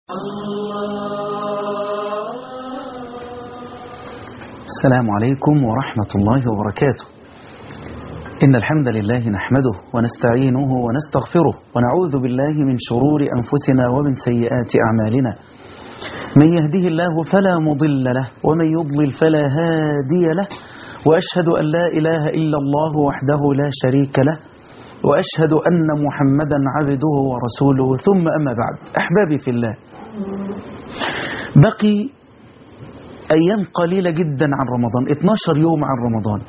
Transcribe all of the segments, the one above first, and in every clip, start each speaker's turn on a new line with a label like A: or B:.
A: السلام عليكم ورحمة الله وبركاته إن الحمد لله نحمده ونستعينه ونستغفره ونعوذ بالله من شرور أنفسنا ومن سيئات أعمالنا من يهده الله فلا مضل له ومن يضلل فلا هادي له وأشهد أن لا إله إلا الله وحده لا شريك له وأشهد أن محمدا عبده ورسوله ثم أما بعد أحبابي في الله بقي أيام قليلة جدا عن رمضان 12 يوم عن رمضان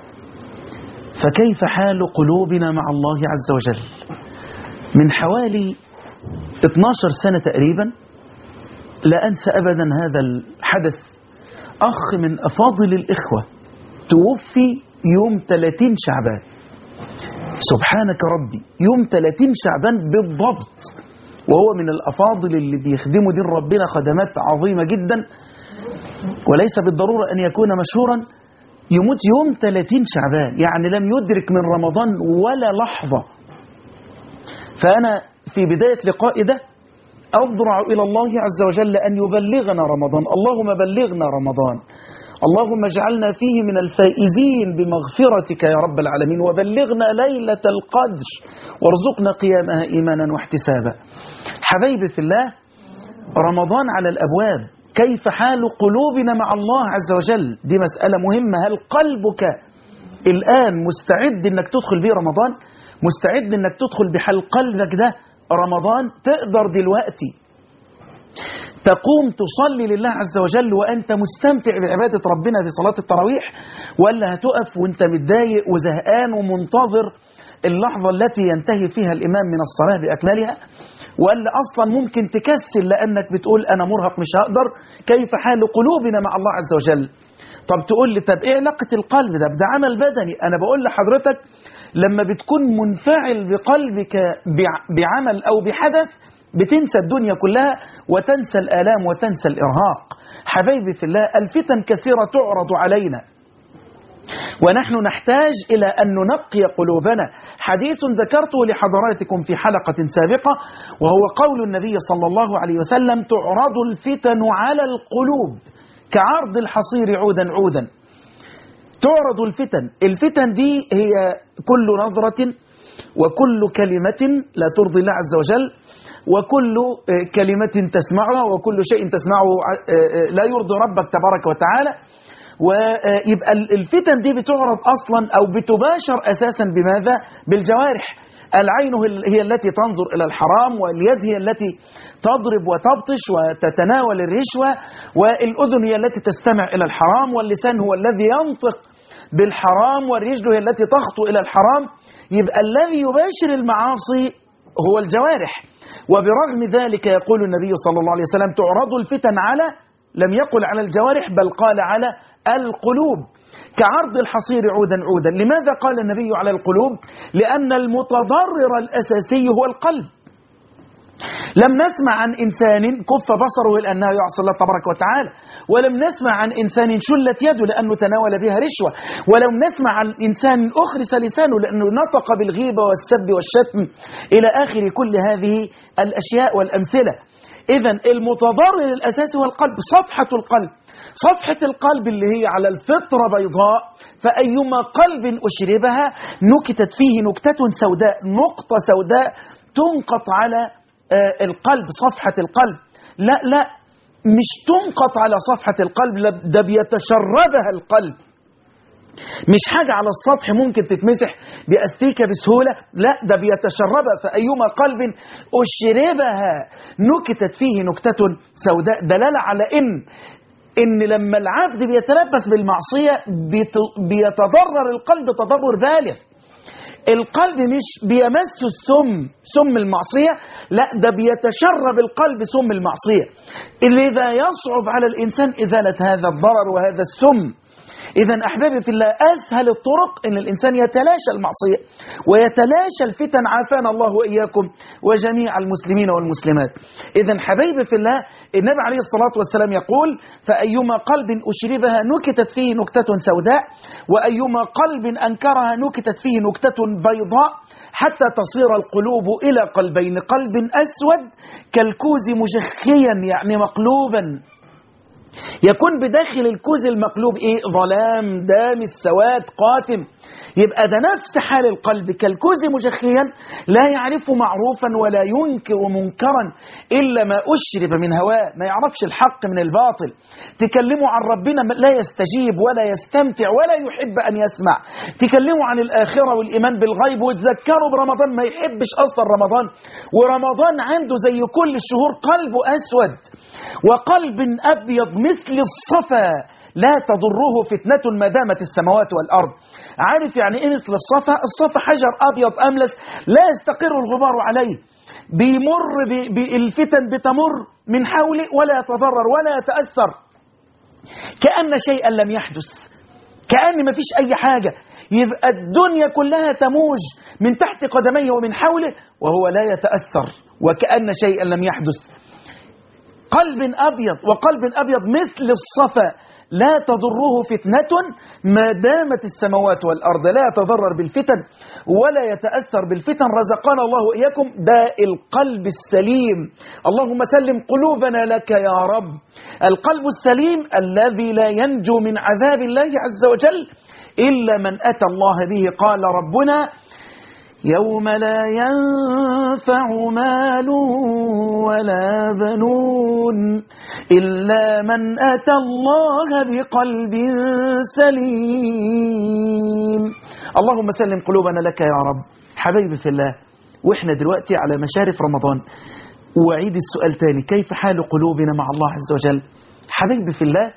A: فكيف حال قلوبنا مع الله عز وجل من حوالي 12 سنة تقريبا لا أنسى أبدا هذا الحدث أخ من أفاضل الإخوة توفي يوم 30 شعبان سبحانك ربي يوم 30 شعبان بالضبط وهو من الأفاضل اللي بيخدموا دين ربنا خدمات عظيمة جدا وليس بالضرورة أن يكون مشهورا يموت يوم 30 شعبان يعني لم يدرك من رمضان ولا لحظة فأنا في بداية لقائي ده أضرع إلى الله عز وجل أن يبلغنا رمضان اللهم بلغنا رمضان اللهم اجعلنا فيه من الفائزين بمغفرتك يا رب العالمين وبلغنا ليلة القدر وارزقنا قيامها إيمانا واحتسابا حبايبي في الله رمضان على الأبواب كيف حال قلوبنا مع الله عز وجل دي مسألة مهمة هل قلبك الآن مستعد أنك تدخل به رمضان مستعد أنك تدخل بحال قلبك ده رمضان تقدر دلوقتي تقوم تصلي لله عز وجل وأنت مستمتع بعبادة ربنا في صلاة التراويح ولا هتقف وانت متضايق وزهقان ومنتظر اللحظة التي ينتهي فيها الإمام من الصلاة بأكملها ولا أصلا ممكن تكسل لأنك بتقول أنا مرهق مش هقدر كيف حال قلوبنا مع الله عز وجل طب تقول لي طب إيه علاقة القلب ده ده عمل بدني أنا بقول لحضرتك لما بتكون منفعل بقلبك بعمل أو بحدث بتنسى الدنيا كلها وتنسى الآلام وتنسى الإرهاق حبايبي في الله الفتن كثيرة تعرض علينا ونحن نحتاج إلى أن ننقي قلوبنا حديث ذكرته لحضراتكم في حلقة سابقة وهو قول النبي صلى الله عليه وسلم تعرض الفتن على القلوب كعرض الحصير عودا عودا تعرض الفتن الفتن دي هي كل نظرة وكل كلمة لا ترضي الله عز وجل وكل كلمة تسمعها وكل شيء تسمعه لا يرضي ربك تبارك وتعالى ويبقى الفتن دي بتعرض أصلا أو بتباشر أساسا بماذا؟ بالجوارح العين هي التي تنظر إلى الحرام واليد هي التي تضرب وتبطش وتتناول الرشوة والأذن هي التي تستمع إلى الحرام واللسان هو الذي ينطق بالحرام والرجل هي التي تخطو إلى الحرام يبقى الذي يباشر المعاصي هو الجوارح وبرغم ذلك يقول النبي صلى الله عليه وسلم تعرض الفتن على لم يقل على الجوارح بل قال على القلوب كعرض الحصير عودا عودا لماذا قال النبي على القلوب لأن المتضرر الأساسي هو القلب لم نسمع عن إنسان كف بصره لأنه يعصي الله تبارك وتعالى ولم نسمع عن إنسان شلت يده لأنه تناول بها رشوة ولم نسمع عن إنسان أخرس لسانه لأنه نطق بالغيبة والسب والشتم إلى آخر كل هذه الأشياء والأمثلة إذا المتضرر الأساسي هو القلب صفحة القلب صفحة القلب اللي هي على الفطرة بيضاء فأيما قلب أشربها نكتت فيه نكتة سوداء نقطة سوداء تنقط على القلب صفحة القلب لا لا مش تنقط على صفحة القلب ده بيتشربها القلب مش حاجة على السطح ممكن تتمسح بأستيكة بسهولة لا ده بيتشربها فأيما قلب أشربها نكتت فيه نكتة سوداء دلالة على إن إن لما العبد بيتلبس بالمعصية بيتضرر القلب تضرر بالغ القلب مش بيمس السم سم المعصية لا ده بيتشرب القلب سم المعصية لذا يصعب على الإنسان إزالة هذا الضرر وهذا السم إذا أحبابي في الله أسهل الطرق أن الإنسان يتلاشى المعصية ويتلاشى الفتن عافانا الله وإياكم وجميع المسلمين والمسلمات إذا حبايبي في الله النبي عليه الصلاة والسلام يقول فأيما قلب أشربها نكتت فيه نكتة سوداء وأيما قلب أنكرها نكتت فيه نكتة بيضاء حتى تصير القلوب إلى قلبين قلب أسود كالكوز مجخيا يعني مقلوبا يكون بداخل الكوز المقلوب ايه ظلام دام السواد قاتم يبقى ده نفس حال القلب كالكوز مجخيا لا يعرف معروفا ولا ينكر منكرا إلا ما أشرب من هواه ما يعرفش الحق من الباطل تكلموا عن ربنا لا يستجيب ولا يستمتع ولا يحب أن يسمع تكلموا عن الآخرة والإيمان بالغيب وتذكروا برمضان ما يحبش أصلا رمضان ورمضان عنده زي كل الشهور قلبه أسود وقلب أبيض مثل الصفا لا تضره فتنة ما دامت السماوات والأرض عارف يعني إيه مثل الصفا الصفا حجر أبيض أملس لا يستقر الغبار عليه بيمر بالفتن بتمر من حوله ولا يتضرر ولا يتأثر كأن شيئا لم يحدث كأن ما فيش أي حاجة يبقى الدنيا كلها تموج من تحت قدميه ومن حوله وهو لا يتأثر وكأن شيئا لم يحدث قلب أبيض وقلب أبيض مثل الصفا لا تضره فتنة ما دامت السماوات والأرض لا يتضرر بالفتن ولا يتأثر بالفتن رزقنا الله إياكم داء القلب السليم اللهم سلم قلوبنا لك يا رب القلب السليم الذي لا ينجو من عذاب الله عز وجل إلا من أتى الله به قال ربنا يوم لا ينفع مال ولا بنون إلا من أتى الله بقلب سليم اللهم سلم قلوبنا لك يا رب حبيبي في الله وإحنا دلوقتي على مشارف رمضان وأعيد السؤال تاني كيف حال قلوبنا مع الله عز وجل حبيبي في الله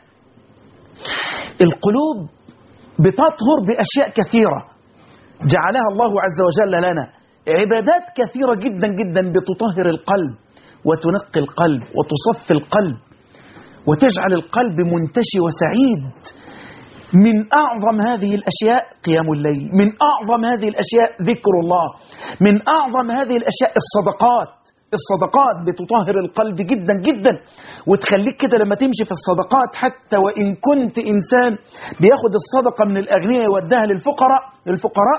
A: القلوب بتطهر بأشياء كثيرة جعلها الله عز وجل لنا عبادات كثيرة جدا جدا بتطهر القلب وتنقي القلب وتصفي القلب وتجعل القلب منتشي وسعيد من أعظم هذه الأشياء قيام الليل من أعظم هذه الأشياء ذكر الله من أعظم هذه الأشياء الصدقات الصدقات بتطهر القلب جدا جدا وتخليك كده لما تمشي في الصدقات حتى وإن كنت إنسان بياخد الصدقة من الأغنياء يوديها للفقراء للفقراء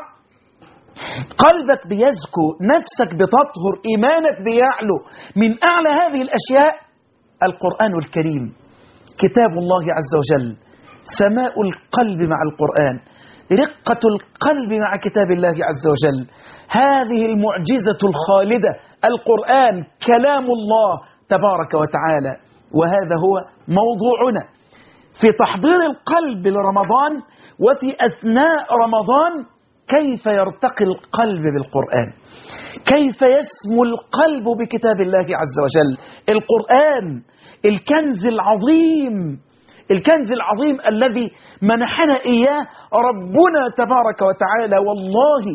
A: قلبك بيزكو نفسك بتطهر إيمانك بيعلو من أعلى هذه الأشياء القرآن الكريم كتاب الله عز وجل سماء القلب مع القرآن رقة القلب مع كتاب الله عز وجل هذه المعجزة الخالدة القرآن كلام الله تبارك وتعالى وهذا هو موضوعنا في تحضير القلب لرمضان وفي أثناء رمضان كيف يرتقي القلب بالقرآن كيف يسمو القلب بكتاب الله عز وجل القرآن الكنز العظيم الكنز العظيم الذي منحنا إياه ربنا تبارك وتعالى والله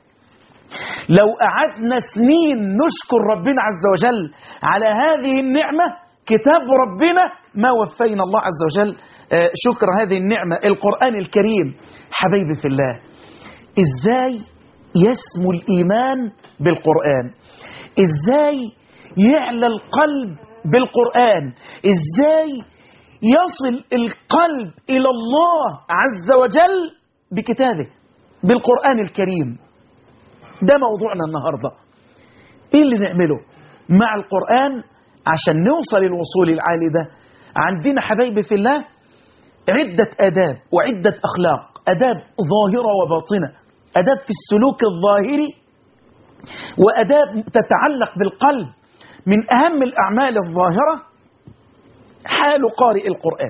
A: لو قعدنا سنين نشكر ربنا عز وجل على هذه النعمة كتاب ربنا ما وفينا الله عز وجل شكر هذه النعمة القرآن الكريم حبيبي في الله إزاي يسمو الإيمان بالقرآن إزاي يعلى القلب بالقرآن إزاي يصل القلب إلى الله عز وجل بكتابه بالقرآن الكريم ده موضوعنا النهاردة إيه اللي نعمله مع القرآن عشان نوصل الوصول العالي ده عندنا حبايبي في الله عدة أداب وعدة أخلاق أداب ظاهرة وباطنة أداب في السلوك الظاهري وأداب تتعلق بالقلب من أهم الأعمال الظاهرة حال قارئ القرآن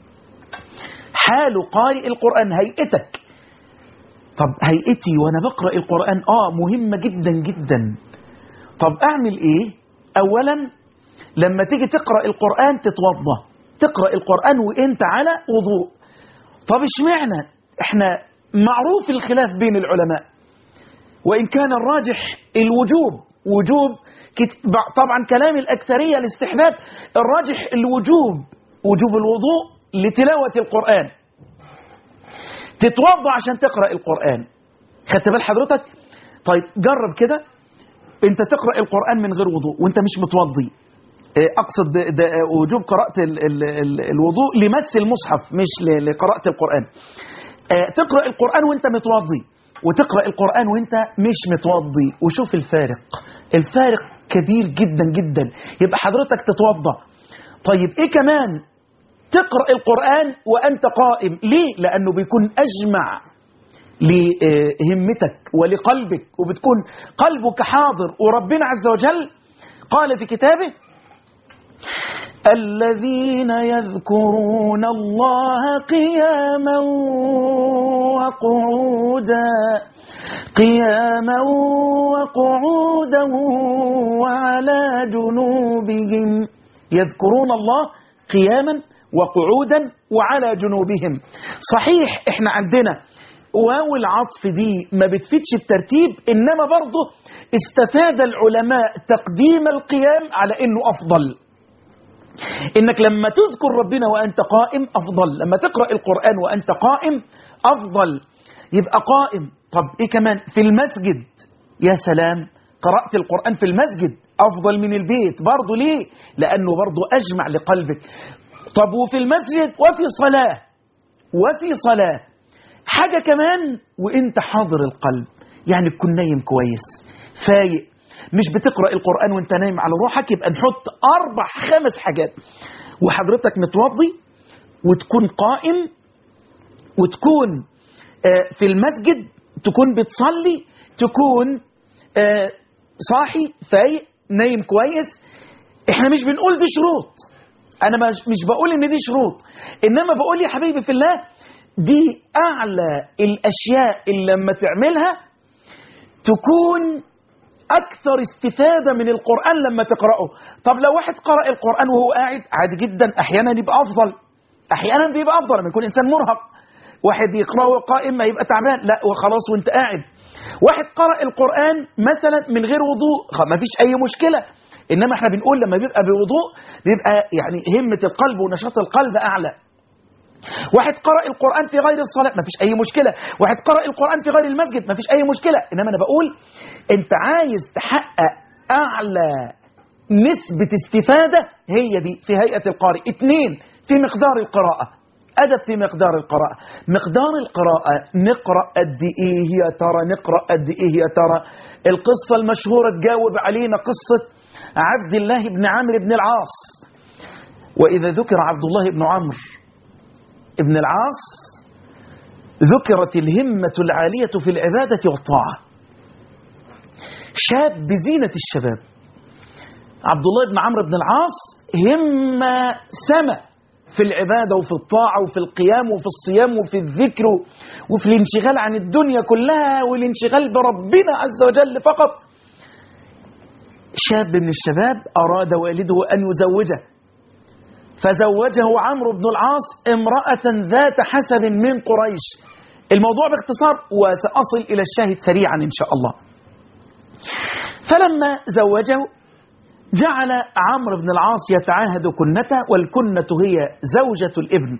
A: حال قارئ القرآن هيئتك طب هيئتي وأنا بقرأ القرآن آه مهمة جدا جدا طب أعمل إيه أولا لما تيجي تقرأ القرآن تتوضى تقرأ القرآن وإنت على وضوء طب اشمعنى احنا معروف الخلاف بين العلماء وإن كان الراجح الوجوب وجوب طبعا كلام الأكثرية الاستحباب الراجح الوجوب وجوب الوضوء لتلاوة القرآن تتوضا عشان تقرا القران خدت بال حضرتك طيب جرب كده انت تقرا القران من غير وضوء وانت مش متوضي آه، اقصد ده- ده وجوب قراءه ال- ال- ال- الوضوء لمس المصحف مش ل- لقراءه القران آه، تقرا القران وانت متوضي وتقرا القران وانت مش متوضي وشوف الفارق الفارق كبير جدا جدا يبقى حضرتك تتوضا طيب ايه كمان تقرا القران وانت قائم ليه لانه بيكون اجمع لهمتك ولقلبك وبتكون قلبك حاضر وربنا عز وجل قال في كتابه الذين يذكرون الله قياما وقعودا قياما وقعودا وعلى جنوبهم يذكرون الله قياما وقعودا وعلى جنوبهم صحيح احنا عندنا واو العطف دي ما بتفيدش الترتيب انما برضه استفاد العلماء تقديم القيام على انه افضل انك لما تذكر ربنا وانت قائم افضل لما تقرا القران وانت قائم افضل يبقى قائم طب ايه كمان في المسجد يا سلام قرات القران في المسجد افضل من البيت برضه ليه لانه برضه اجمع لقلبك طب وفي المسجد وفي صلاه وفي صلاه حاجه كمان وانت حاضر القلب يعني تكون نايم كويس فايق مش بتقرا القران وانت نايم على روحك يبقى نحط اربع خمس حاجات وحضرتك متوضي وتكون قائم وتكون آه، في المسجد تكون بتصلي تكون آه، صاحي فايق نايم كويس احنا مش بنقول دي شروط انا مش مش بقول ان دي شروط انما بقول يا حبيبي في الله دي اعلى الاشياء اللي لما تعملها تكون اكثر استفاده من القران لما تقراه طب لو واحد قرا القران وهو قاعد عادي جدا احيانا يبقى افضل احيانا بيبقى افضل لما يكون انسان مرهق واحد يقراه قائم ما يبقى تعبان لا وخلاص وانت قاعد واحد قرأ القرآن مثلا من غير وضوء خ- ما فيش أي مشكلة إنما احنا بنقول لما بيبقى بوضوء بيبقى يعني همة القلب ونشاط القلب أعلى واحد قرأ القرآن في غير الصلاة ما فيش أي مشكلة واحد قرأ القرآن في غير المسجد ما فيش أي مشكلة إنما أنا بقول أنت عايز تحقق أعلى نسبة استفادة هي دي في هيئة القارئ اثنين في مقدار القراءة أدب في مقدار القراءة مقدار القراءة نقرأ قد إيه يا ترى نقرأ قد إيه يا ترى القصة المشهورة تجاوب علينا قصة عبد الله بن عمرو بن العاص وإذا ذكر عبد الله بن عمرو بن العاص ذكرت الهمة العالية في العبادة والطاعة شاب بزينة الشباب عبد الله بن عمرو بن العاص همة سما في العبادة وفي الطاعة وفي القيام وفي الصيام وفي الذكر وفي الانشغال عن الدنيا كلها والانشغال بربنا عز وجل فقط شاب من الشباب أراد والده أن يزوجه فزوجه عمرو بن العاص امرأة ذات حسب من قريش الموضوع باختصار وسأصل إلى الشاهد سريعا إن شاء الله فلما زوجه جعل عمرو بن العاص يتعاهد كنته والكنة هي زوجة الابن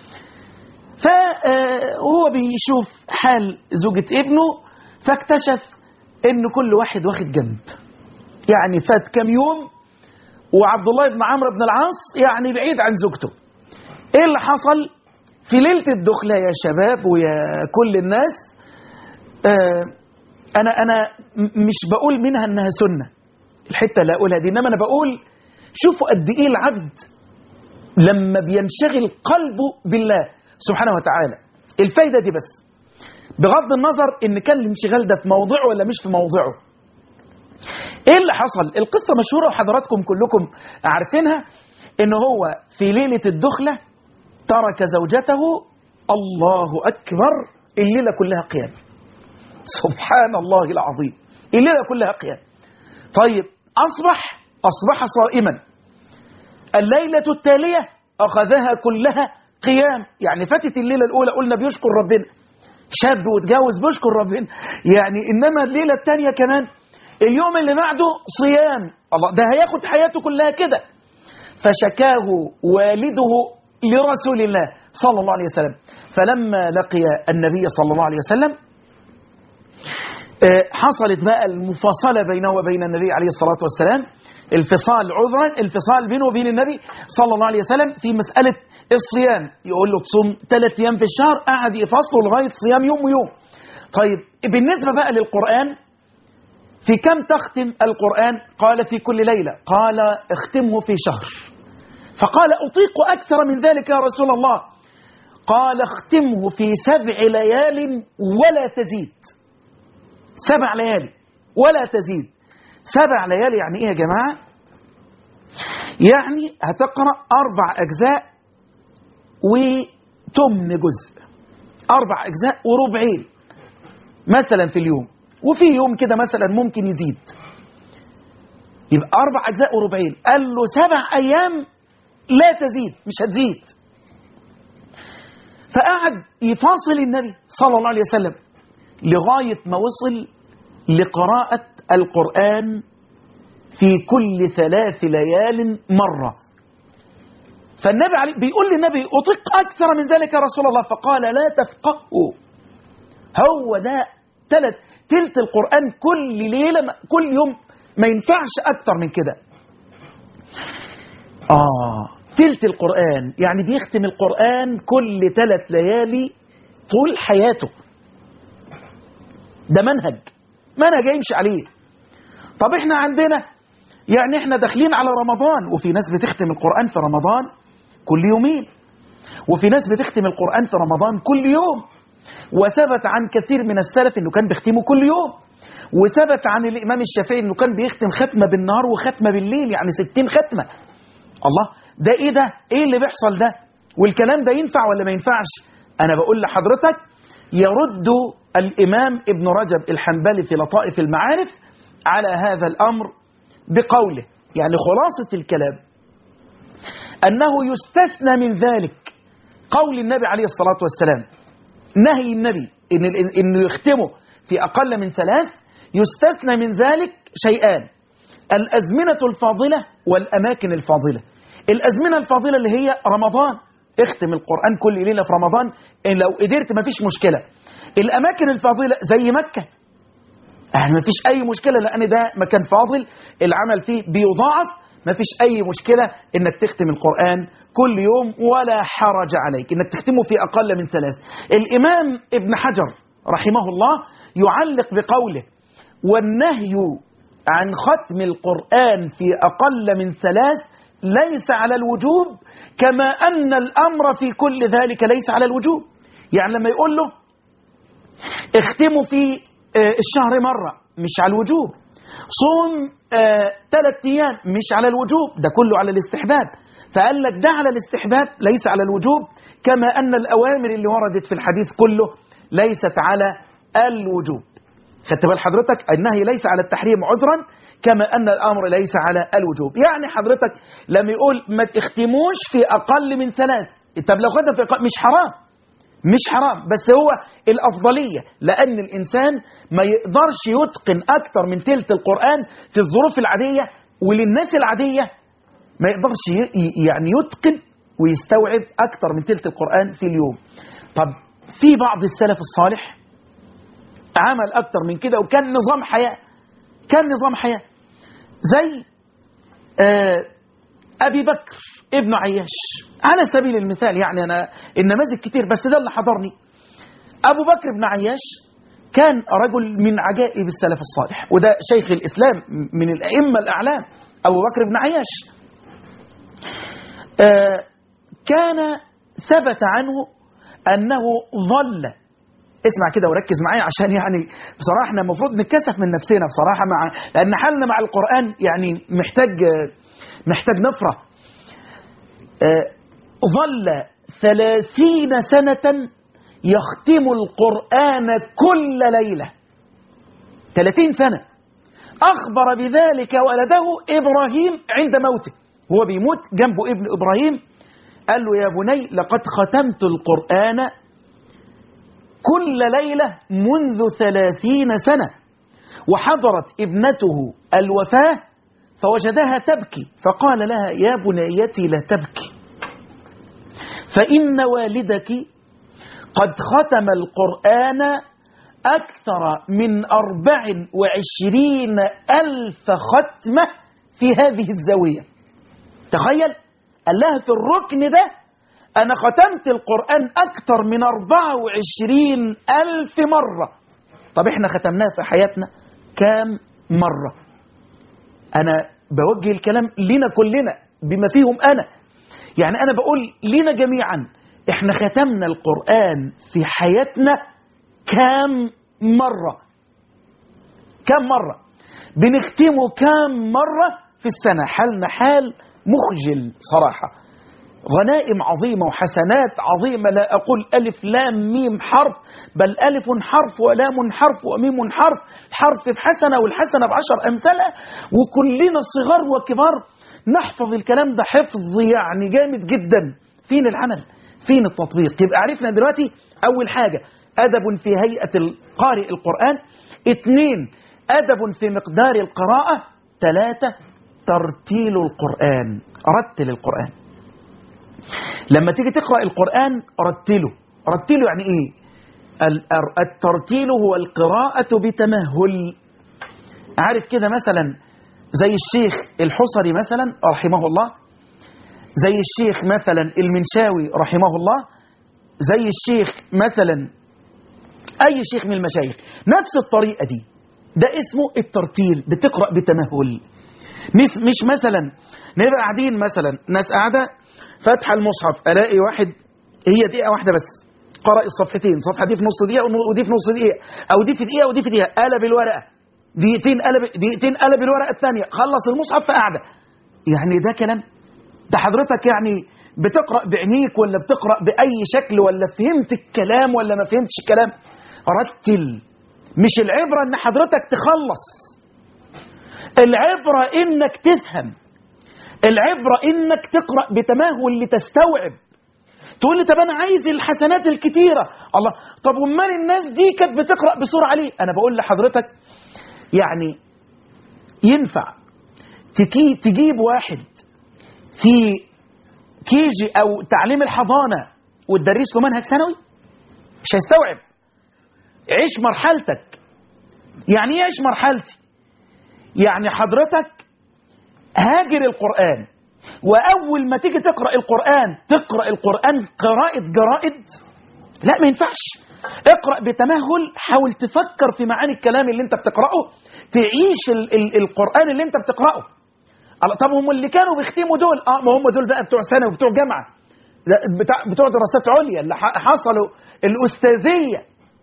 A: فهو بيشوف حال زوجة ابنه فاكتشف ان كل واحد واخد جنب يعني فات كم يوم وعبد الله بن عمرو بن العاص يعني بعيد عن زوجته ايه اللي حصل في ليلة الدخلة يا شباب ويا كل الناس آه انا انا م- مش بقول منها انها سنه الحته اللي اقولها دي انما انا بقول شوفوا قد ايه العبد لما بينشغل قلبه بالله سبحانه وتعالى الفايده دي بس بغض النظر ان كان الانشغال ده في موضعه ولا مش في موضعه ايه اللي حصل القصه مشهوره وحضراتكم كلكم عارفينها ان هو في ليله الدخله ترك زوجته الله اكبر الليله كلها قيام سبحان الله العظيم الليله كلها قيام طيب أصبح أصبح صائما الليلة التالية أخذها كلها قيام يعني فاتت الليلة الأولى قلنا بيشكر ربنا شاب وتجاوز بيشكر ربنا يعني إنما الليلة الثانية كمان اليوم اللي بعده صيام الله ده هياخد حياته كلها كده فشكاه والده لرسول الله صلى الله عليه وسلم فلما لقي النبي صلى الله عليه وسلم آه، حصلت بقى المفاصلة بينه وبين النبي عليه الصلاة والسلام الفصال عذرا الفصال بينه وبين النبي صلى الله عليه وسلم في مسألة الصيام يقول له تصوم ثلاث أيام في الشهر قعد يفصله لغاية صيام يوم ويوم طيب بالنسبة بقى للقرآن في كم تختم القرآن قال في كل ليلة قال اختمه في شهر فقال أطيق أكثر من ذلك يا رسول الله قال اختمه في سبع ليال ولا تزيد سبع ليالي ولا تزيد سبع ليالي يعني ايه يا جماعة يعني هتقرأ أربع أجزاء وتمن جزء أربع أجزاء وربعين مثلا في اليوم وفي يوم كده مثلا ممكن يزيد يبقى أربع أجزاء وربعين قال له سبع أيام لا تزيد مش هتزيد فقعد يفاصل النبي صلى الله عليه وسلم لغاية ما وصل لقراءة القرآن في كل ثلاث ليال مرة فالنبي عليه بيقول للنبي أطق أكثر من ذلك يا رسول الله فقال لا تفقهوا هو ده تلت تلت القرآن كل ليلة كل يوم ما ينفعش أكتر من كده آه تلت القرآن يعني بيختم القرآن كل ثلاث ليالي طول حياته ده منهج منهج يمشي عليه طب احنا عندنا يعني احنا داخلين على رمضان وفي ناس بتختم القرآن في رمضان كل يومين وفي ناس بتختم القرآن في رمضان كل يوم وثبت عن كثير من السلف انه كان بيختمه كل يوم وثبت عن الامام الشافعي انه كان بيختم ختمه بالنهار وختمه بالليل يعني 60 ختمه الله ده ايه ده ايه اللي بيحصل ده والكلام ده ينفع ولا ما ينفعش انا بقول لحضرتك يرد الامام ابن رجب الحنبلي في لطائف المعارف على هذا الامر بقوله يعني خلاصه الكلام انه يستثنى من ذلك قول النبي عليه الصلاه والسلام نهي النبي إن انه يختمه في اقل من ثلاث يستثنى من ذلك شيئان الازمنه الفاضله والاماكن الفاضله الازمنه الفاضله اللي هي رمضان اختم القران كل ليله في رمضان إن لو قدرت ما فيش مشكله الاماكن الفاضله زي مكه يعني ما فيش اي مشكله لان ده مكان فاضل العمل فيه بيضاعف ما فيش اي مشكله انك تختم القران كل يوم ولا حرج عليك انك تختمه في اقل من ثلاث الامام ابن حجر رحمه الله يعلق بقوله والنهي عن ختم القران في اقل من ثلاث ليس على الوجوب كما ان الامر في كل ذلك ليس على الوجوب يعني لما يقول له اختموا في الشهر مرة مش على الوجوب صوم ثلاث أيام مش على الوجوب ده كله على الاستحباب فقال لك ده على الاستحباب ليس على الوجوب كما أن الأوامر اللي وردت في الحديث كله ليست على الوجوب خدت بال حضرتك النهي ليس على التحريم عذرا كما أن الأمر ليس على الوجوب يعني حضرتك لما يقول ما تختموش في أقل من ثلاث طب لو خدها في أقل مش حرام مش حرام بس هو الأفضلية لأن الإنسان ما يقدرش يتقن أكتر من تلت القرآن في الظروف العادية وللناس العادية ما يقدرش يعني يتقن ويستوعب أكتر من تلت القرآن في اليوم طب في بعض السلف الصالح عمل أكتر من كده وكان نظام حياة كان نظام حياة زي آه أبي بكر ابن عياش على سبيل المثال يعني أنا النماذج كتير بس ده اللي حضرني أبو بكر بن عياش كان رجل من عجائب السلف الصالح وده شيخ الإسلام من الأئمة الأعلام أبو بكر بن عياش آه كان ثبت عنه أنه ظل اسمع كده وركز معايا عشان يعني بصراحة احنا المفروض نتكسف من نفسنا بصراحة مع لأن حالنا مع القرآن يعني محتاج محتاج نفرة آه ظل ثلاثين سنة يختم القرآن كل ليلة ثلاثين سنة أخبر بذلك ولده إبراهيم عند موته هو بيموت جنبه ابن إبراهيم قال له يا بني لقد ختمت القرآن كل ليلة منذ ثلاثين سنة وحضرت ابنته الوفاة فوجدها تبكي فقال لها يا بنيتي لا تبكي فإن والدك قد ختم القرآن أكثر من أربع وعشرين ألف ختمة في هذه الزاوية تخيل قال لها في الركن ده أنا ختمت القرآن أكثر من أربعة وعشرين ألف مرة طب إحنا ختمناه في حياتنا كام مرة أنا بوجه الكلام لنا كلنا بما فيهم أنا يعني أنا بقول لنا جميعا إحنا ختمنا القرآن في حياتنا كام مرة كام مرة بنختمه كام مرة في السنة حالنا حال مخجل صراحة غنائم عظيمة وحسنات عظيمة لا أقول ألف لام ميم حرف بل ألف حرف ولام حرف وميم حرف الحرف بحسنة والحسنة بعشر أمثالها وكلنا صغار وكبار نحفظ الكلام ده حفظ يعني جامد جدا فين العمل فين التطبيق يبقى عرفنا دلوقتي أول حاجة أدب في هيئة القارئ القرآن اثنين أدب في مقدار القراءة ثلاثة ترتيل القرآن رتل القرآن لما تيجي تقرأ القرآن رتله رتله يعني إيه الترتيل هو القراءة بتمهل عارف كده مثلا زي الشيخ الحصري مثلا رحمه الله زي الشيخ مثلا المنشاوي رحمه الله زي الشيخ مثلا أي شيخ من المشايخ نفس الطريقة دي ده اسمه الترتيل بتقرأ بتمهل مش, مش مثلا نبقى قاعدين مثلا ناس قاعدة فاتحة المصحف ألاقي واحد هي دقيقة واحدة بس قرأ الصفحتين صفحة دي في نص دقيقة ودي في نص دقيقة أو دي في دقيقة ودي في دقيقة قلب الورقة دقيقتين قلب دقيقتين قلب الورقة الثانية خلص المصحف في قاعدة يعني ده كلام ده حضرتك يعني بتقرأ بعينيك ولا بتقرأ بأي شكل ولا فهمت الكلام ولا ما فهمتش الكلام رتل مش العبرة ان حضرتك تخلص العبرة انك تفهم العبرة انك تقرأ بتمهل لتستوعب تقول لي طب انا عايز الحسنات الكتيرة الله طب امال الناس دي كانت بتقرأ بسرعة ليه انا بقول لحضرتك يعني ينفع تكي تجيب واحد في كيجي او تعليم الحضانة وتدرس له منهج ثانوي مش هيستوعب عيش مرحلتك يعني ايه عيش مرحلتي يعني حضرتك هاجر القرآن وأول ما تيجي تقرأ القرآن تقرأ القرآن قراءة جرائد لا ما ينفعش اقرأ بتمهل حاول تفكر في معاني الكلام اللي انت بتقرأه تعيش ال ال القرآن اللي انت بتقرأه طب هم اللي كانوا بيختموا دول اه ما هم دول بقى بتوع ثانوي وبتوع جامعة بتاع بتوع دراسات عليا اللي حصلوا الأستاذية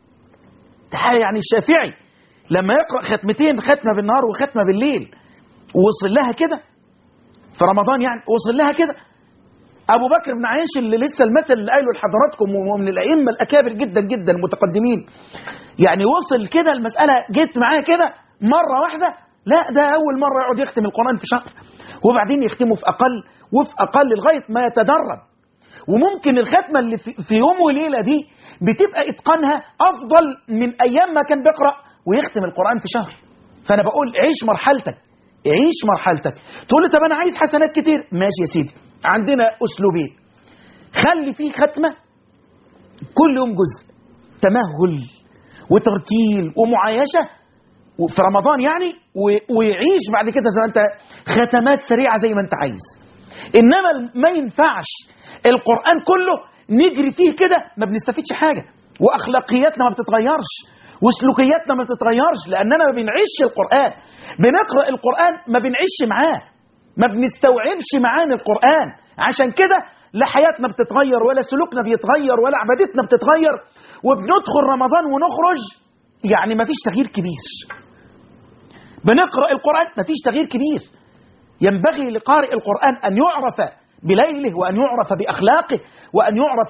A: يعني الشافعي لما يقرأ ختمتين ختمة بالنهار وختمة بالليل وصل لها كده في رمضان يعني وصل لها كده أبو بكر بن عياش اللي لسه المثل اللي قايله لحضراتكم ومن الأئمة الأكابر جدا جدا المتقدمين يعني وصل كده المسألة جت معاه كده مرة واحدة لا ده أول مرة يقعد يختم القرآن في شهر وبعدين يختمه في أقل وفي أقل لغاية ما يتدرب وممكن الختمة اللي في يوم وليلة دي بتبقى إتقانها أفضل من أيام ما كان بيقرأ ويختم القرآن في شهر فأنا بقول عيش مرحلتك عيش مرحلتك تقول لي طب أنا عايز حسنات كتير ماشي يا سيدي عندنا أسلوبين خلي فيه ختمة كل يوم جزء تمهل وترتيل ومعايشة في رمضان يعني ويعيش بعد كده زي ما انت ختمات سريعة زي ما انت عايز إنما ما ينفعش القرآن كله نجري فيه كده ما بنستفيدش حاجة وأخلاقياتنا ما بتتغيرش وسلوكياتنا ما بتتغيرش لأننا ما بنعيش القرآن بنقرأ القرآن ما بنعيش معاه ما بنستوعبش معاني القرآن عشان كده لا حياتنا بتتغير ولا سلوكنا بيتغير ولا عبادتنا بتتغير وبندخل رمضان ونخرج يعني ما فيش تغيير كبير بنقرأ القرآن ما فيش تغيير كبير ينبغي لقارئ القرآن أن يعرف بليله وأن يعرف بأخلاقه وأن يعرف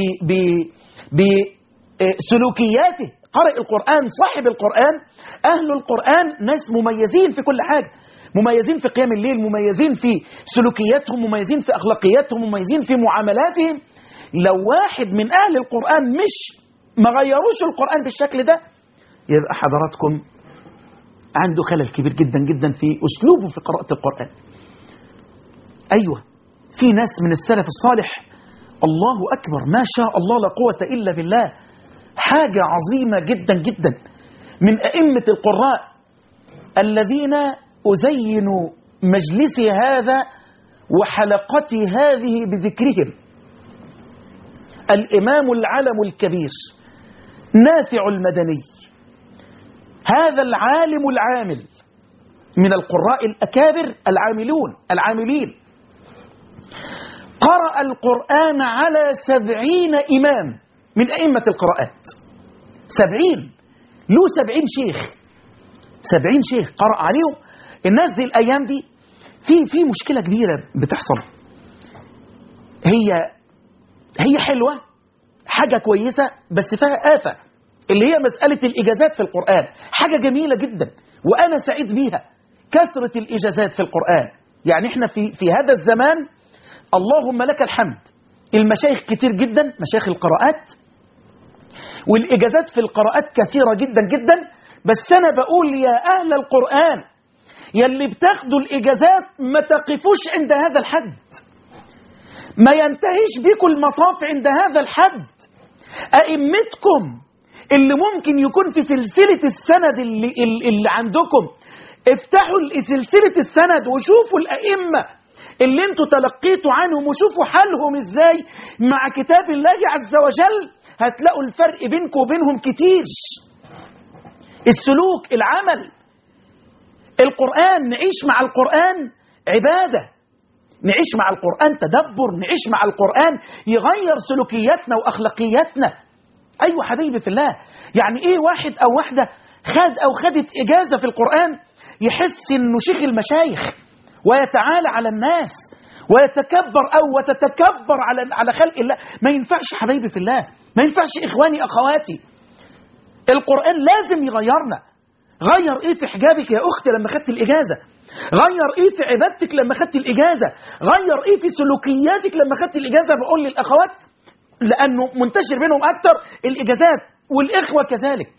A: بسلوكياته قارئ القرآن صاحب القرآن أهل القرآن ناس مميزين في كل حاجة مميزين في قيام الليل مميزين في سلوكياتهم مميزين في أخلاقياتهم مميزين في معاملاتهم لو واحد من أهل القرآن مش ما غيروش القرآن بالشكل ده يبقى حضراتكم عنده خلل كبير جدا جدا في أسلوبه في قراءة القرآن أيوة في ناس من السلف الصالح الله أكبر ما شاء الله لا قوة إلا بالله حاجة عظيمة جدا جدا من أئمة القراء الذين أزين مجلسي هذا وحلقتي هذه بذكرهم الإمام العلم الكبير نافع المدني هذا العالم العامل من القراء الأكابر العاملون العاملين قرأ القرآن على سبعين إمام من أئمة القراءات سبعين له سبعين شيخ سبعين شيخ قرأ عليهم الناس دي الأيام دي في في مشكلة كبيرة بتحصل هي هي حلوة حاجة كويسة بس فيها آفة اللي هي مسألة الإجازات في القرآن حاجة جميلة جدا وأنا سعيد بيها كثرة الإجازات في القرآن يعني احنا في في هذا الزمان اللهم لك الحمد المشايخ كتير جدا مشايخ القراءات والإجازات في القراءات كثيرة جدا جدا بس أنا بقول يا أهل القرآن يلي بتاخدوا الإجازات ما تقفوش عند هذا الحد ما ينتهيش بكم المطاف عند هذا الحد أئمتكم اللي ممكن يكون في سلسلة السند اللي, اللي عندكم افتحوا سلسلة السند وشوفوا الأئمة اللي انتوا تلقيتوا عنهم وشوفوا حالهم ازاي مع كتاب الله عز وجل هتلاقوا الفرق بينكم وبينهم كتير السلوك العمل القرآن نعيش مع القرآن عبادة نعيش مع القرآن تدبر نعيش مع القرآن يغير سلوكياتنا وأخلاقياتنا أيوة حبيبي في الله يعني إيه واحد أو واحدة خد أو خدت إجازة في القرآن يحس إنه شيخ المشايخ ويتعالى على الناس ويتكبر أو وتتكبر على على خلق الله ما ينفعش حبيبي في الله ما ينفعش إخواني أخواتي القرآن لازم يغيرنا غير إيه في حجابك يا أختي لما خدت الإجازة غير إيه في عبادتك لما خدت الإجازة غير إيه في سلوكياتك لما خدت الإجازة بقول للأخوات لأنه منتشر بينهم أكتر الإجازات والإخوة كذلك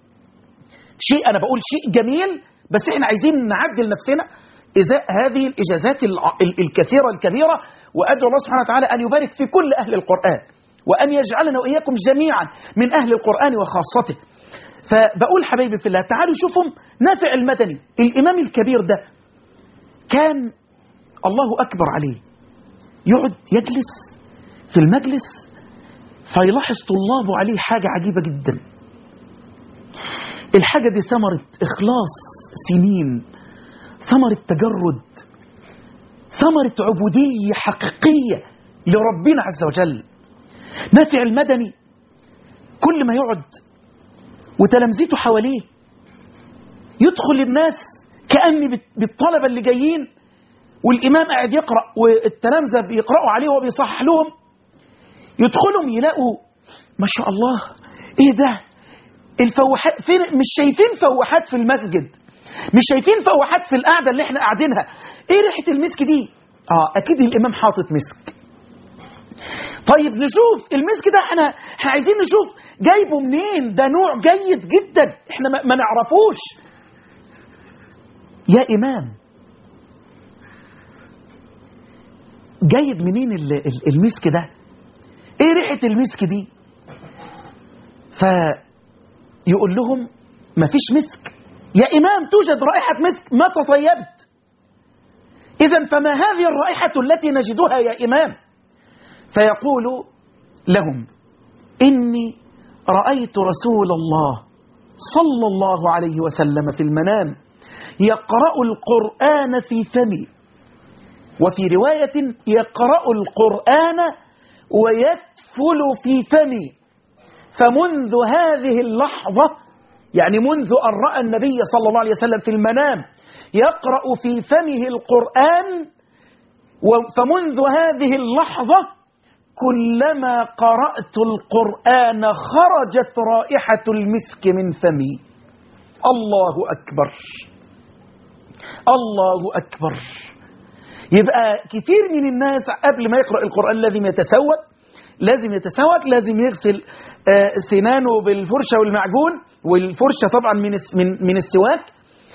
A: شيء أنا بقول شيء جميل بس إحنا عايزين نعدل نفسنا إزاء هذه الإجازات الكثيرة الكبيرة وأدعو الله سبحانه وتعالى أن يبارك في كل أهل القرآن وأن يجعلنا وإياكم جميعا من أهل القرآن وخاصته فبقول حبايبي في الله تعالوا شوفوا نافع المدني الإمام الكبير ده كان الله أكبر عليه يقعد يجلس في المجلس فيلاحظ طلابه عليه حاجة عجيبة جدا الحاجة دي ثمرة إخلاص سنين ثمرة تجرد ثمرة عبودية حقيقية لربنا عز وجل نافع المدني كل ما يقعد وتلامذته حواليه يدخل الناس كأن بالطلبة اللي جايين والإمام قاعد يقرأ والتلامذة بيقرأوا عليه وبيصحح لهم يدخلهم يلاقوا ما شاء الله ايه ده الفوحات فين مش شايفين فوحات في المسجد مش شايفين فوحات في القعده اللي احنا قاعدينها ايه ريحه المسك دي اه اكيد الامام حاطط مسك طيب نشوف المسك ده احنا احنا عايزين نشوف جايبه منين ده نوع جيد جدا احنا ما, ما نعرفوش يا امام جايب منين المسك ده ايه ريحه المسك دي فيقول لهم مفيش مسك يا إمام توجد رائحة مسك ما تطيبت إذا فما هذه الرائحة التي نجدها يا إمام فيقول لهم إني رأيت رسول الله صلى الله عليه وسلم في المنام يقرأ القرآن في فمي وفي رواية يقرأ القرآن ويتفل في فمي فمنذ هذه اللحظة يعني منذ أن رأى النبي صلى الله عليه وسلم في المنام يقرأ في فمه القرآن فمنذ هذه اللحظة كلما قرأت القرآن خرجت رائحة المسك من فمي الله أكبر الله أكبر يبقى كتير من الناس قبل ما يقرأ القرآن لازم يتسوق لازم يتسوق لازم يغسل سنانه بالفرشة والمعجون والفرشة طبعا من من من السواك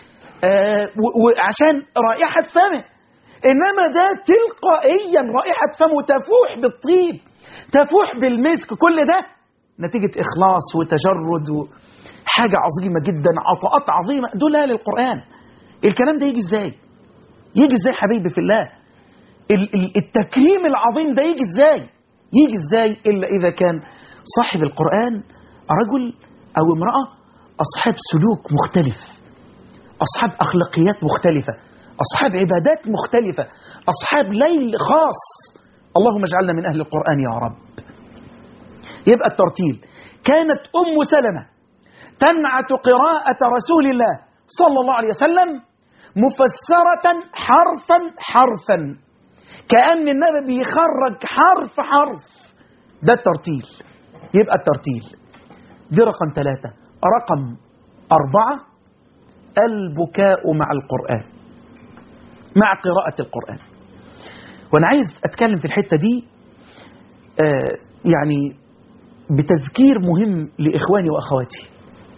A: وعشان رائحة فمه إنما ده تلقائيا رائحة فمه تفوح بالطيب تفوح بالمسك كل ده نتيجة إخلاص وتجرد وحاجة عظيمة جدا عطاءات عظيمة دول أهل القرآن الكلام ده يجي إزاي يجي إزاي حبيبي في الله ال- ال- التكريم العظيم ده يجي إزاي يجي إزاي إلا إذا كان صاحب القرآن رجل أو امرأة أصحاب سلوك مختلف أصحاب أخلاقيات مختلفة أصحاب عبادات مختلفة أصحاب ليل خاص اللهم اجعلنا من أهل القرآن يا رب يبقى الترتيل كانت أم سلمة تنعت قراءة رسول الله صلى الله عليه وسلم مفسرة حرفا حرفا كأن النبي بيخرج حرف حرف ده الترتيل يبقى الترتيل دي رقم ثلاثة رقم أربعة البكاء مع القرآن مع قراءة القرآن وأنا عايز أتكلم في الحتة دي آه يعني بتذكير مهم لإخواني وأخواتي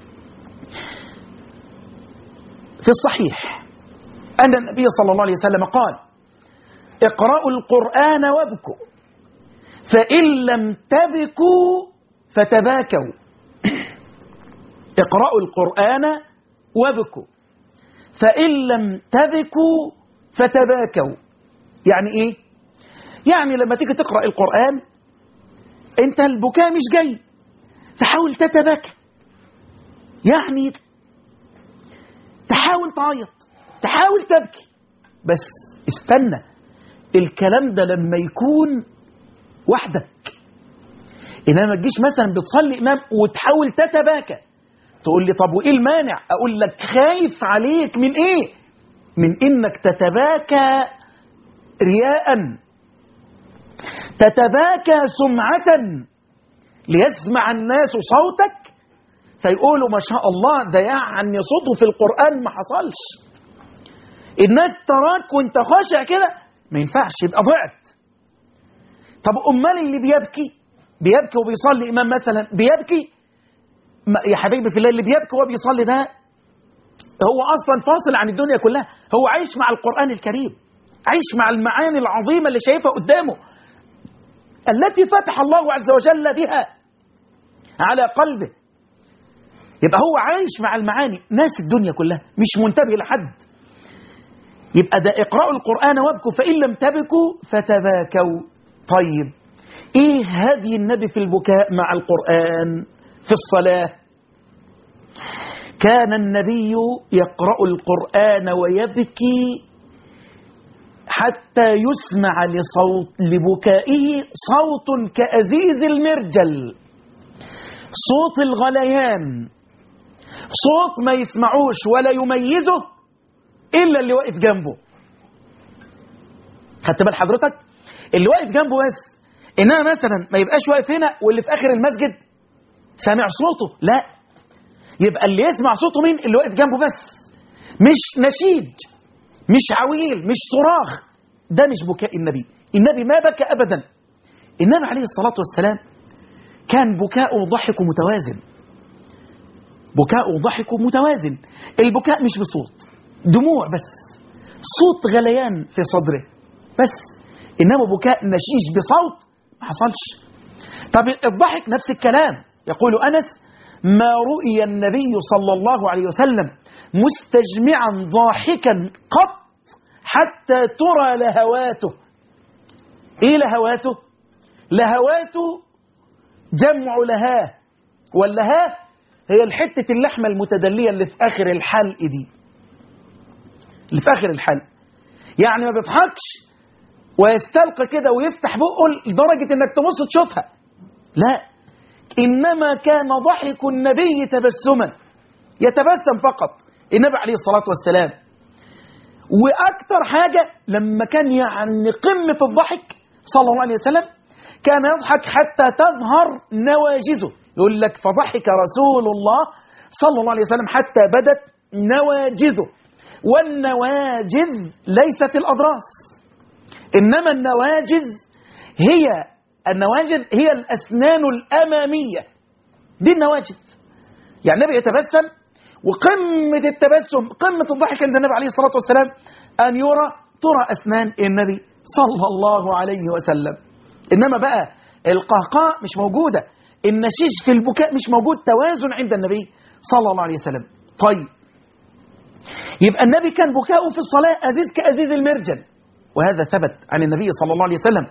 A: في الصحيح أن النبي صلى الله عليه وسلم قال اقرأوا القرآن وابكوا فإن لم تبكوا فتباكوا اقرأوا القرآن وابكوا فإن لم تبكوا فتباكوا يعني إيه؟ يعني لما تيجي تقرأ القرآن أنت البكاء مش جاي فحاول تتباكى يعني تحاول تعيط تحاول تبكي بس استنى الكلام ده لما يكون وحدك إنما ما تجيش مثلا بتصلي إمام وتحاول تتباكى تقول لي طب وإيه المانع أقول لك خايف عليك من إيه من إنك تتباكى رياء تتباكى سمعة ليسمع الناس صوتك فيقولوا ما شاء الله ده يعني صوته في القرآن ما حصلش الناس تراك وانت خاشع كده ما ينفعش يبقى ضعت طب امال اللي بيبكي بيبكي وبيصلي امام مثلا بيبكي ما- يا حبيبي في الله اللي بيبكي وهو بيصلي ده هو اصلا فاصل عن الدنيا كلها هو عايش مع القران الكريم عايش مع المعاني العظيمه اللي شايفها قدامه التي فتح الله عز وجل بها على قلبه يبقى هو عايش مع المعاني ناس الدنيا كلها مش منتبه لحد يبقى ده اقرأوا القرآن وابكوا فإن لم تبكوا فتباكوا طيب ايه هدي النبي في البكاء مع القرآن في الصلاة كان النبي يقرأ القرآن ويبكي حتى يسمع لصوت لبكائه صوت كأزيز المرجل صوت الغليان صوت ما يسمعوش ولا يميزه إلا اللي واقف جنبه خدت بال حضرتك اللي واقف جنبه بس إنما مثلا ما يبقاش واقف هنا واللي في آخر المسجد سامع صوته لا يبقى اللي يسمع صوته مين اللي واقف جنبه بس مش نشيد مش عويل مش صراخ ده مش بكاء النبي النبي ما بكى أبدا النبي عليه الصلاة والسلام كان بكاءه وضحكه متوازن بكاء وضحكه متوازن البكاء مش بصوت دموع بس صوت غليان في صدره بس إنما بكاء نشيش بصوت ما حصلش طب الضحك نفس الكلام يقول أنس ما رؤي النبي صلى الله عليه وسلم مستجمعا ضاحكا قط حتى ترى لهواته ايه لهواته لهواته جمع لهاه واللهاه هي الحتة اللحمة المتدلية اللي في آخر الحلق دي اللي في آخر الحلق يعني ما بيضحكش ويستلقى كده ويفتح بقه لدرجة انك تبص تشوفها لا إنما كان ضحك النبي تبسما يتبسم فقط النبي عليه الصلاة والسلام وأكثر حاجة لما كان يعني قمة الضحك صلى الله عليه وسلم كان يضحك حتى تظهر نواجزه يقول لك فضحك رسول الله صلى الله عليه وسلم حتى بدت نواجذه والنواجذ ليست الأضراس إنما النواجذ هي النواجذ هي الأسنان الأمامية دي النواجذ يعني النبي يتبسم وقمة التبسم قمة الضحك عند النبي عليه الصلاة والسلام أن يرى ترى أسنان النبي صلى الله عليه وسلم إنما بقى القهقاء مش موجودة النشيج في البكاء مش موجود توازن عند النبي صلى الله عليه وسلم طيب يبقى النبي كان بكاؤه في الصلاة أزيز كأزيز المرجل وهذا ثبت عن النبي صلى الله عليه وسلم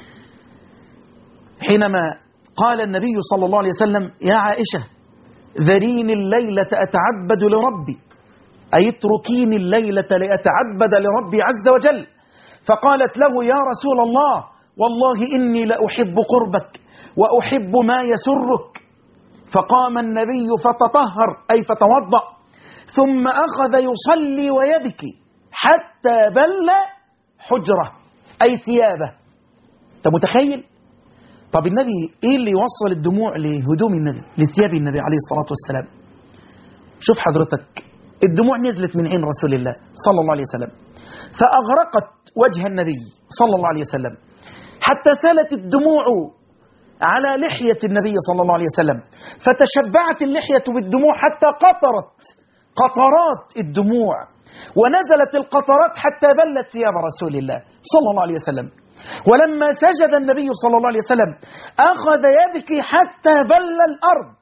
A: حينما قال النبي صلى الله عليه وسلم يا عائشة ذريني الليلة أتعبد لربي أي اتركيني الليلة لأتعبد لربي عز وجل فقالت له يا رسول الله والله إني لأحب قربك وأحب ما يسرك فقام النبي فتطهر أي فتوضأ ثم أخذ يصلي ويبكي حتى بل حجرة أي ثيابه أنت متخيل؟ طب النبي إيه اللي يوصل الدموع لهدوم النبي لثياب النبي عليه الصلاة والسلام شوف حضرتك الدموع نزلت من عين رسول الله صلى الله عليه وسلم فأغرقت وجه النبي صلى الله عليه وسلم حتى سالت الدموع على لحية النبي صلى الله عليه وسلم فتشبعت اللحية بالدموع حتى قطرت قطرات الدموع ونزلت القطرات حتى بلت ثياب رسول الله صلى الله عليه وسلم ولما سجد النبي صلى الله عليه وسلم أخذ يبكي حتى بل الأرض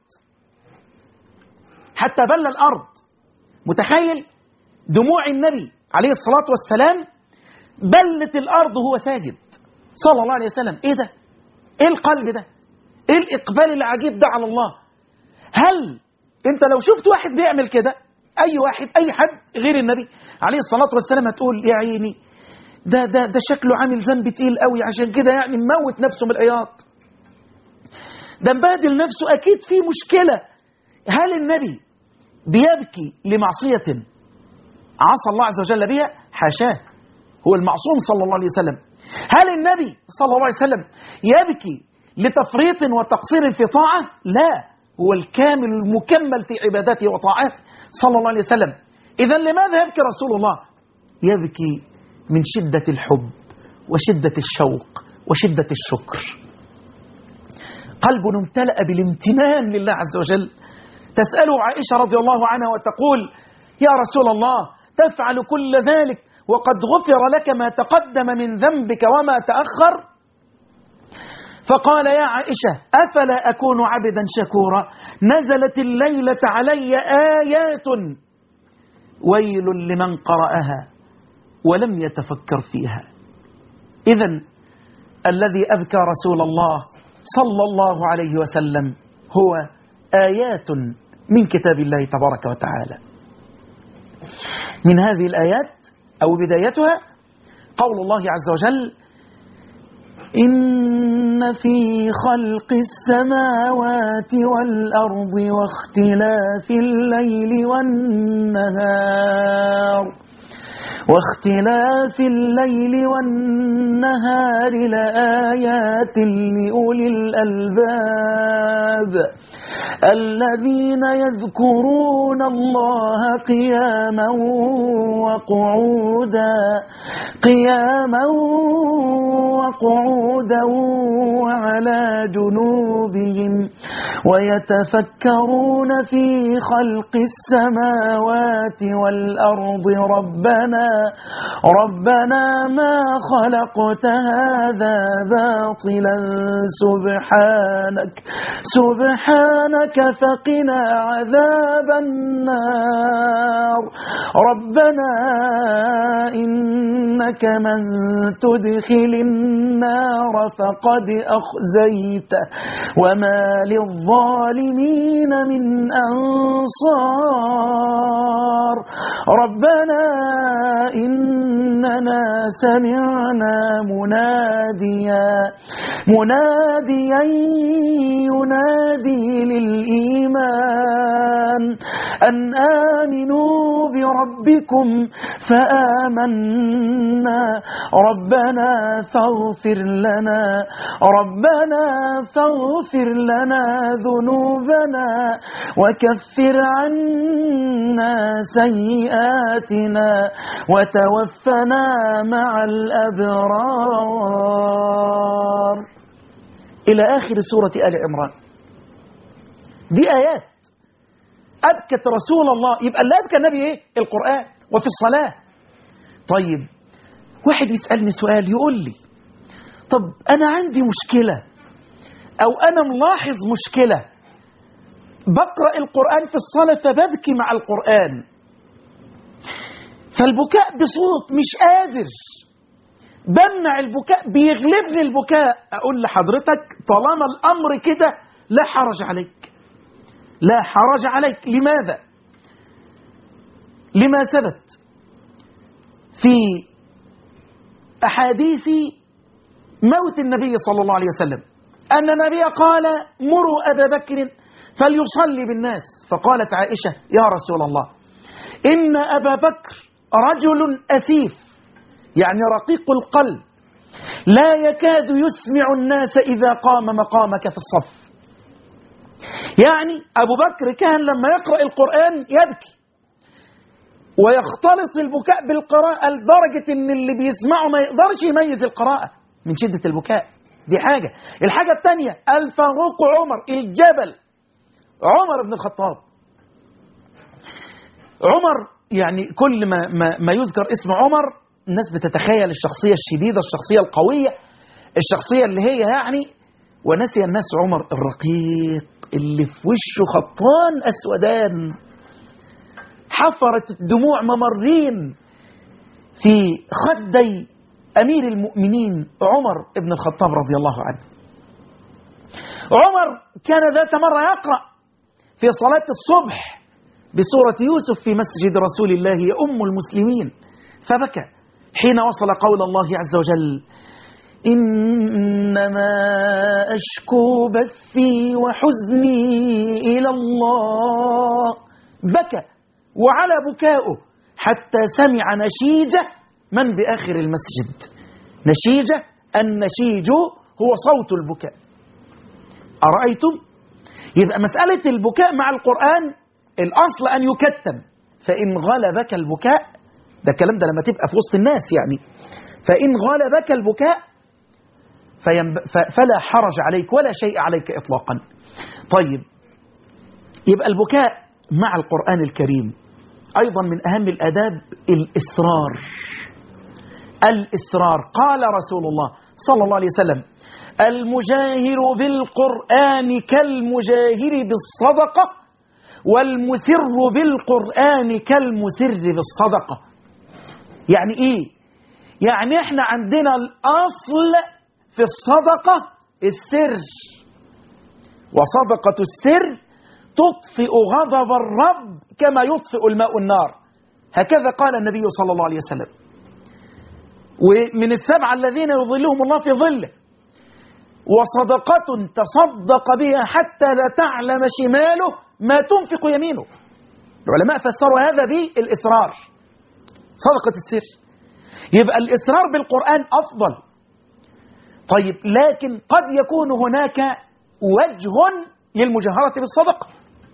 A: حتى بل الأرض متخيل دموع النبي عليه الصلاة والسلام بلت الأرض وهو ساجد صلى الله عليه وسلم إيه ده إيه القلب ده إيه الإقبال العجيب ده على الله هل أنت لو شفت واحد بيعمل كده أي واحد أي حد غير النبي عليه الصلاة والسلام هتقول يا عيني ده ده ده شكله عامل ذنب تقيل قوي عشان كده يعني مموت نفسه من العياط ده مبادل نفسه أكيد في مشكلة هل النبي بيبكي لمعصية عصى الله عز وجل بها حاشاه هو المعصوم صلى الله عليه وسلم هل النبي صلى الله عليه وسلم يبكي لتفريط وتقصير في طاعة لا هو الكامل المكمل في عباداته وطاعاته صلى الله عليه وسلم إذا لماذا يبكي رسول الله يبكي من شدة الحب وشدة الشوق وشدة الشكر قلب امتلأ بالامتنان لله عز وجل تسأله عائشة رضي الله عنها وتقول يا رسول الله تفعل كل ذلك وقد غفر لك ما تقدم من ذنبك وما تأخر فقال يا عائشة أفلا أكون عبدا شكورا نزلت الليلة علي آيات ويل لمن قرأها ولم يتفكر فيها إذا الذي أبكى رسول الله صلى الله عليه وسلم هو آيات من كتاب الله تبارك وتعالى من هذه الآيات أو بدايتها قول الله عز وجل إن في خلق السماوات والأرض واختلاف الليل والنهار واختلاف الليل والنهار لآيات لأولي الألباب الذين يذكرون الله قياما وقعودا قياما وقعودا وعلى جنوبهم ويتفكرون في خلق السماوات والأرض ربنا ربنا ما خلقت هذا باطلا سبحانك سبحانك فقنا عذاب النار ربنا إنك من تدخل النار فقد أخزيته وما للظالمين من أنصار ربنا إننا سمعنا مناديا مناديا ينادي للإيمان أن آمنوا بربكم فآمنا ربنا فاغفر لنا ربنا فاغفر لنا ذنوبنا وكفر عنا سيئاتنا وتوفنا مع الأبرار إلى آخر سورة آل عمران دي آيات أبكت رسول الله يبقى اللي أبكى النبي إيه؟ القرآن وفي الصلاة طيب واحد يسألني سؤال يقول لي طب أنا عندي مشكلة أو أنا ملاحظ مشكلة بقرأ القرآن في الصلاة فببكي مع القرآن فالبكاء بصوت مش قادر بمنع البكاء بيغلبني البكاء أقول لحضرتك طالما الأمر كده لا حرج عليك لا حرج عليك لماذا لما ثبت في أحاديث موت النبي صلى الله عليه وسلم أن النبي قال مروا أبا بكر فليصلي بالناس فقالت عائشة يا رسول الله إن أبا بكر رجل أسيف يعني رقيق القلب لا يكاد يسمع الناس إذا قام مقامك في الصف يعني أبو بكر كان لما يقرأ القرآن يبكي ويختلط البكاء بالقراءة لدرجة إن اللي بيسمعه ما يقدرش يميز القراءة من شدة البكاء دي حاجة الحاجة الثانية الفاروق عمر الجبل عمر بن الخطاب عمر يعني كل ما, ما, ما يذكر اسم عمر الناس بتتخيل الشخصية الشديدة الشخصية القوية الشخصية اللي هي يعني ونسي الناس عمر الرقيق اللي في وشه خطان أسودان حفرت الدموع ممرين في خدي أمير المؤمنين عمر بن الخطاب رضي الله عنه عمر كان ذات مرة يقرأ في صلاة الصبح بسورة يوسف في مسجد رسول الله يؤم المسلمين فبكى حين وصل قول الله عز وجل إنما أشكو بثي وحزني إلى الله بكى وعلى بكاؤه حتى سمع نشيجة من بآخر المسجد نشيجة النشيج هو صوت البكاء أرأيتم؟ يبقى مسألة البكاء مع القرآن الأصل أن يكتم فإن غلبك البكاء ده الكلام ده لما تبقى في وسط الناس يعني فإن غلبك البكاء فينب... فلا حرج عليك ولا شيء عليك إطلاقا طيب يبقى البكاء مع القرآن الكريم أيضا من أهم الآداب الإصرار الإصرار قال رسول الله صلى الله عليه وسلم المجاهر بالقرآن كالمجاهر بالصدقة والمسر بالقرآن كالمسر بالصدقة يعني إيه؟ يعني إحنا عندنا الأصل في الصدقة السر وصدقة السر تطفئ غضب الرب كما يطفئ الماء النار هكذا قال النبي صلى الله عليه وسلم ومن السبعة الذين يظلهم الله في ظله وصدقة تصدق بها حتى لا تعلم شماله ما تنفق يمينه العلماء فسروا هذا بالإصرار صدقة السر يبقى الإصرار بالقرآن أفضل طيب لكن قد يكون هناك وجه للمجاهرة بالصدقة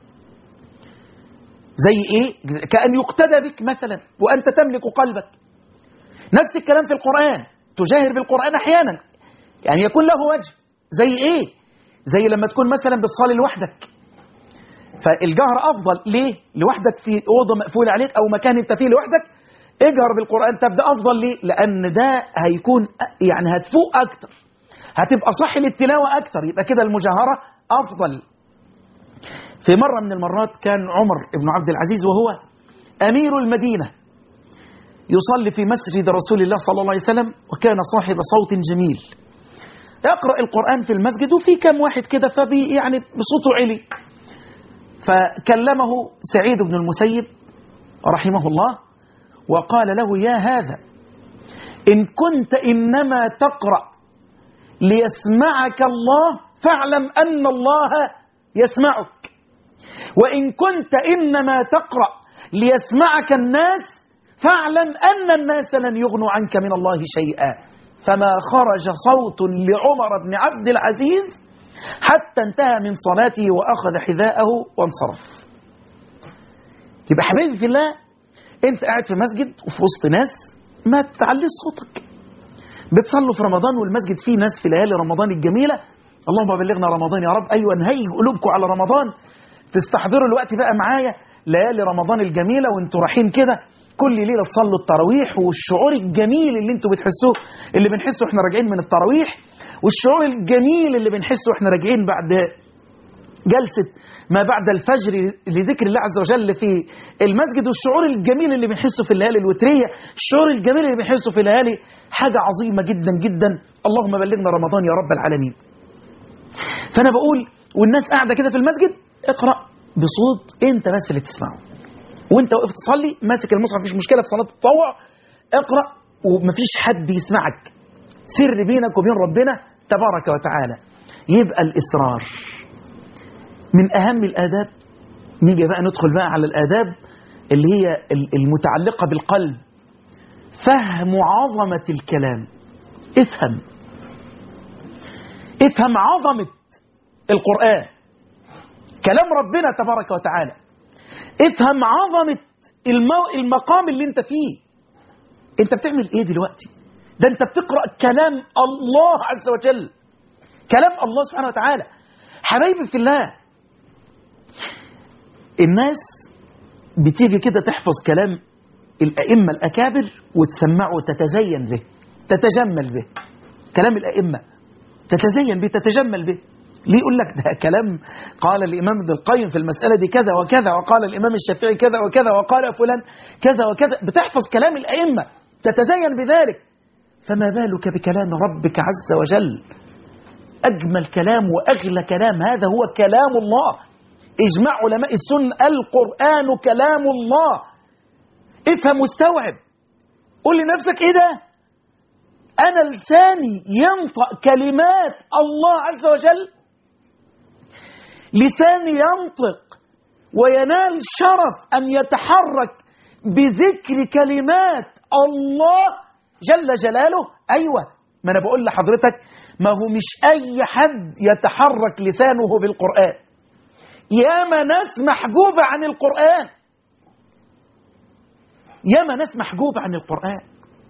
A: زي إيه؟ كأن يقتدى بك مثلا وأنت تملك قلبك نفس الكلام في القرآن تجاهر بالقرآن أحيانا يعني يكون له وجه زي إيه؟ زي لما تكون مثلا بتصلي لوحدك فالجهر أفضل ليه؟ لوحدك في أوضة مقفولة عليك أو مكان أنت فيه لوحدك اجهر بالقرآن تبدأ أفضل ليه؟ لأن ده هيكون يعني هتفوق أكتر هتبقى صح للتلاوة أكتر يبقى كده المجاهرة أفضل في مرة من المرات كان عمر بن عبد العزيز وهو أمير المدينة يصلي في مسجد رسول الله صلى الله عليه وسلم وكان صاحب صوت جميل يقرأ القرآن في المسجد وفي كم واحد كده فبي يعني بصوته علي فكلمه سعيد بن المسيب رحمه الله وقال له يا هذا إن كنت إنما تقرأ ليسمعك الله فاعلم أن الله يسمعك وإن كنت إنما تقرأ ليسمعك الناس فاعلم أن الناس لن يغنوا عنك من الله شيئا فما خرج صوت لعمر بن عبد العزيز حتى انتهى من صلاته وأخذ حذاءه وانصرف يبقى حبيبي في الله انت قاعد في مسجد وفي وسط ناس ما تعليش صوتك بتصلوا في رمضان والمسجد فيه ناس في ليالي رمضان الجميلة اللهم بلغنا رمضان يا رب أيوة نهيج قلوبكم على رمضان تستحضروا الوقت بقى معايا ليالي رمضان الجميلة وانتوا رايحين كده كل ليلة تصلوا التراويح والشعور الجميل اللي انتوا بتحسوه اللي بنحسه احنا راجعين من التراويح والشعور الجميل اللي بنحسه واحنا راجعين بعد جلسة ما بعد الفجر لذكر الله عز وجل في المسجد والشعور الجميل اللي بنحسه في الليالي الوترية الشعور الجميل اللي بنحسه في الليالي حاجة عظيمة جدا جدا اللهم بلغنا رمضان يا رب العالمين فأنا بقول والناس قاعدة كده في المسجد اقرأ بصوت انت بس اللي تسمعه وانت واقف تصلي ماسك المصحف مفيش مشكلة في صلاة التطوع اقرأ ومفيش حد يسمعك سر بينك وبين ربنا تبارك وتعالى يبقى الإصرار من أهم الآداب نيجي بقى ندخل بقى على الآداب اللي هي المتعلقة بالقلب فهم عظمة الكلام افهم افهم عظمة القرآن كلام ربنا تبارك وتعالى افهم عظمة المو... المقام اللي انت فيه انت بتعمل ايه دلوقتي ده انت بتقرأ كلام الله عز وجل كلام الله سبحانه وتعالى حبايبي في الله الناس بتيجي كده تحفظ كلام الأئمة الأكابر وتسمعه وتتزين به تتجمل به كلام الأئمة تتزين به تتجمل به ليه يقول لك ده كلام قال الإمام ابن القيم في المسألة دي كذا وكذا وقال الإمام الشافعي كذا وكذا وقال فلان كذا وكذا بتحفظ كلام الأئمة تتزين بذلك فما بالك بكلام ربك عز وجل أجمل كلام وأغلى كلام هذا هو كلام الله إجماع علماء السنة القرآن كلام الله افهم واستوعب قول لنفسك إيه ده أنا لساني ينطق كلمات الله عز وجل لساني ينطق وينال شرف أن يتحرك بذكر كلمات الله جل جلاله أيوة ما أنا بقول لحضرتك ما هو مش أي حد يتحرك لسانه بالقرآن ياما ناس محجوبة عن القرآن ياما ناس محجوبة عن القرآن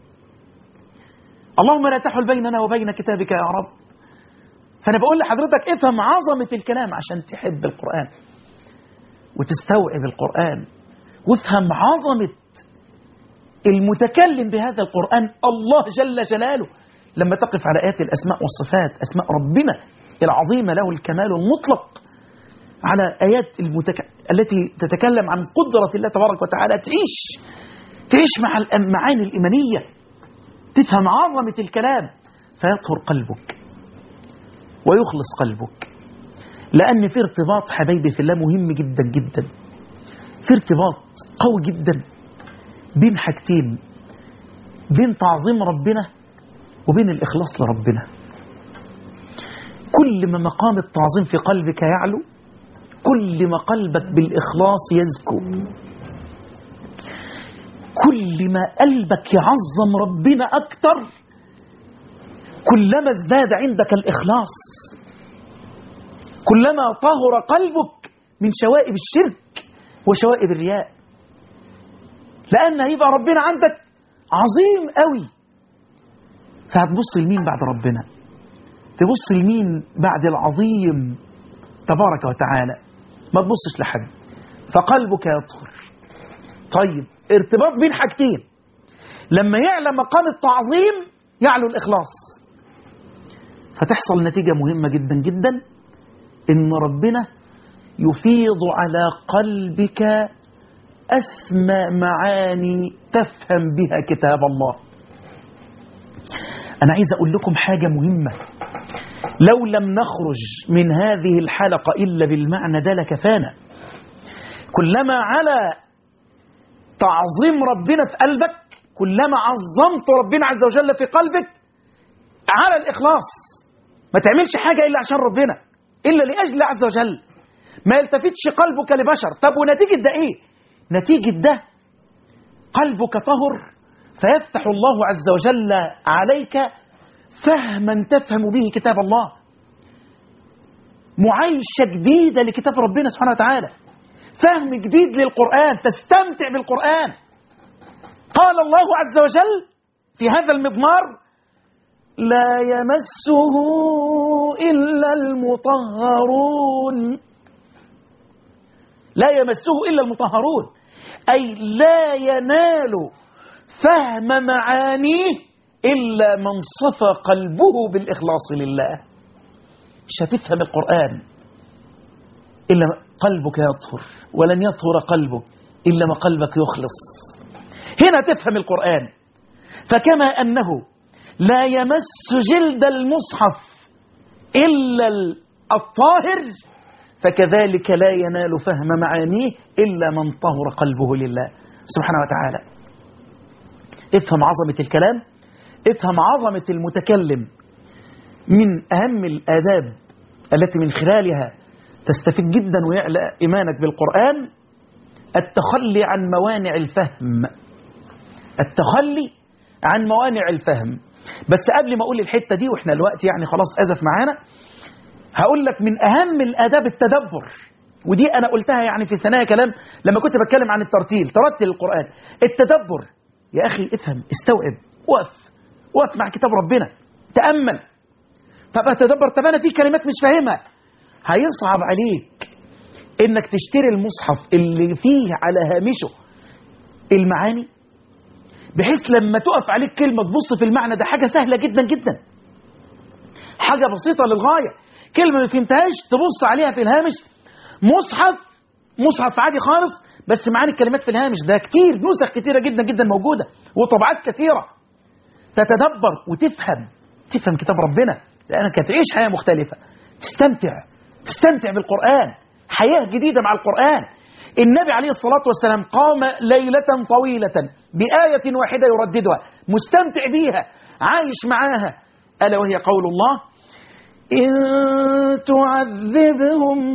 A: اللهم لا تحل بيننا وبين كتابك يا رب فأنا بقول لحضرتك افهم عظمة الكلام عشان تحب القرآن وتستوعب القرآن وافهم عظمة المتكلم بهذا القرآن الله جل جلاله لما تقف على آيات الأسماء والصفات أسماء ربنا العظيمة له الكمال المطلق على آيات المتك... التي تتكلم عن قدرة الله تبارك وتعالى تعيش تعيش مع المعاني الإيمانية تفهم عظمة الكلام فيطهر قلبك ويخلص قلبك لأن في ارتباط حبايبي في الله مهم جدا جدا في ارتباط قوي جدا بين حاجتين بين تعظيم ربنا وبين الإخلاص لربنا كل ما مقام التعظيم في قلبك يعلو كل ما قلبك بالإخلاص يزكو كل ما قلبك يعظم ربنا أكتر كلما ازداد عندك الإخلاص كلما طهر قلبك من شوائب الشرك وشوائب الرياء لأن هيبقى ربنا عندك عظيم قوي فهتبص لمين بعد ربنا تبص لمين بعد العظيم تبارك وتعالى ما تبصش لحد فقلبك يطهر طيب ارتباط بين حاجتين لما يعلى مقام التعظيم يعلو الإخلاص فتحصل نتيجة مهمة جدا جدا إن ربنا يفيض على قلبك أسمى معاني تفهم بها كتاب الله أنا عايز أقول لكم حاجة مهمة لو لم نخرج من هذه الحلقة إلا بالمعنى ده لكفانا كلما على تعظيم ربنا في قلبك كلما عظمت ربنا عز وجل في قلبك على الإخلاص ما تعملش حاجة إلا عشان ربنا إلا لأجل الله عز وجل ما يلتفتش قلبك لبشر طب ونتيجة ده إيه نتيجة ده قلبك طهر فيفتح الله عز وجل عليك فهما تفهم به كتاب الله معايشة جديدة لكتاب ربنا سبحانه وتعالى فهم جديد للقرآن تستمتع بالقرآن قال الله عز وجل في هذا المضمار لا يمسه إلا المطهرون لا يمسه إلا المطهرون أي لا ينال فهم معانيه إلا من صفى قلبه بالإخلاص لله مش هتفهم القرآن إلا قلبك يطهر ولن يطهر قلبك إلا ما قلبك يخلص هنا تفهم القرآن فكما أنه لا يمس جلد المصحف إلا الطاهر فكذلك لا ينال فهم معانيه إلا من طهر قلبه لله سبحانه وتعالى افهم عظمة الكلام افهم عظمة المتكلم من أهم الآداب التي من خلالها تستفيد جدا ويعلى إيمانك بالقرآن التخلي عن موانع الفهم التخلي عن موانع الفهم بس قبل ما أقول الحتة دي وإحنا الوقت يعني خلاص أزف معانا هقول لك من أهم الآداب التدبر ودي أنا قلتها يعني في ثنايا كلام لما كنت بتكلم عن الترتيل ترتل القرآن التدبر يا أخي افهم استوعب وقف وقف مع كتاب ربنا تأمل طب أتدبر طب أنا في كلمات مش فاهمها هيصعب عليك إنك تشتري المصحف اللي فيه على هامشه المعاني بحيث لما تقف عليك كلمة تبص في المعنى ده حاجة سهلة جدا جدا حاجة بسيطة للغاية كلمة ما فهمتهاش تبص عليها في الهامش مصحف مصحف عادي خالص بس معاني الكلمات في الهامش ده كتير نسخ كتيرة جدا جدا موجودة وطبعات كثيرة تتدبر وتفهم تفهم كتاب ربنا لأنك هتعيش حياة مختلفة تستمتع تستمتع بالقرآن حياة جديدة مع القرآن النبي عليه الصلاة والسلام قام ليلة طويلة بآية واحدة يرددها مستمتع بيها عايش معاها ألا وهي قول الله إن تعذبهم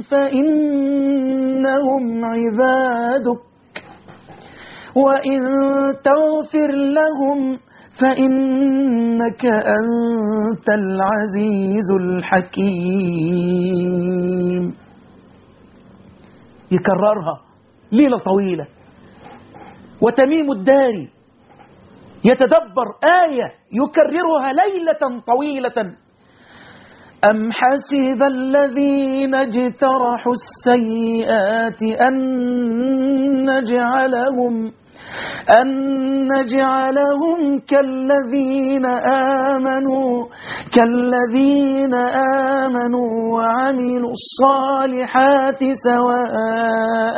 A: فإنهم عبادك وإن تغفر لهم فإنك أنت العزيز الحكيم يكررها ليلة طويلة وتميم الداري يتدبر آية يكررها ليلة طويلة أم حسب الذين اجترحوا السيئات أن نجعلهم أن نجعلهم كالذين آمنوا كالذين آمنوا وعملوا الصالحات سواء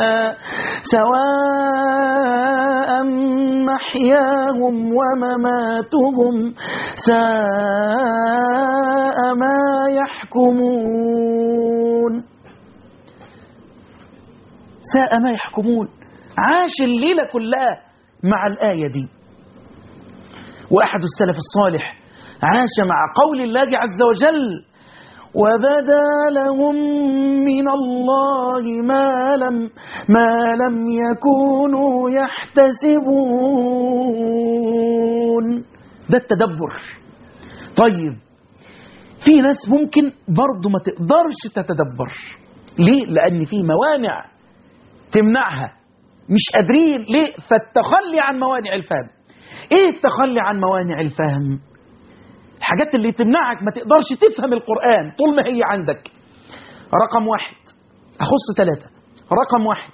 A: سواء محياهم ومماتهم ساء ما يحكمون ساء ما يحكمون عاش الليلة كلها مع الآية دي وأحد السلف الصالح عاش مع قول الله عز وجل وبدا لهم من الله ما لم ما لم يكونوا يحتسبون ده التدبر طيب في ناس ممكن برضه ما تقدرش تتدبر ليه؟ لأن في موانع تمنعها مش قادرين ليه فالتخلي عن موانع الفهم ايه التخلي عن موانع الفهم الحاجات اللي تمنعك ما تقدرش تفهم القرآن طول ما هي عندك رقم واحد أخص ثلاثة رقم واحد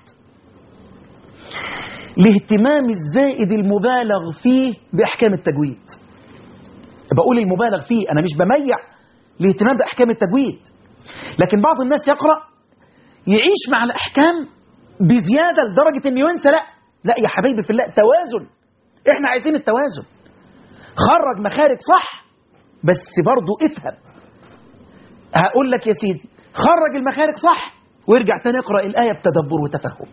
A: الاهتمام الزائد المبالغ فيه بأحكام التجويد بقول المبالغ فيه أنا مش بميع الاهتمام بأحكام التجويد لكن بعض الناس يقرأ يعيش مع الأحكام بزيادة لدرجة انه ينسى لا لا يا حبيبي في الله توازن احنا عايزين التوازن خرج مخارج صح بس برضو افهم هقول لك يا سيدي خرج المخارج صح وارجع تاني اقرا الايه بتدبر وتفهم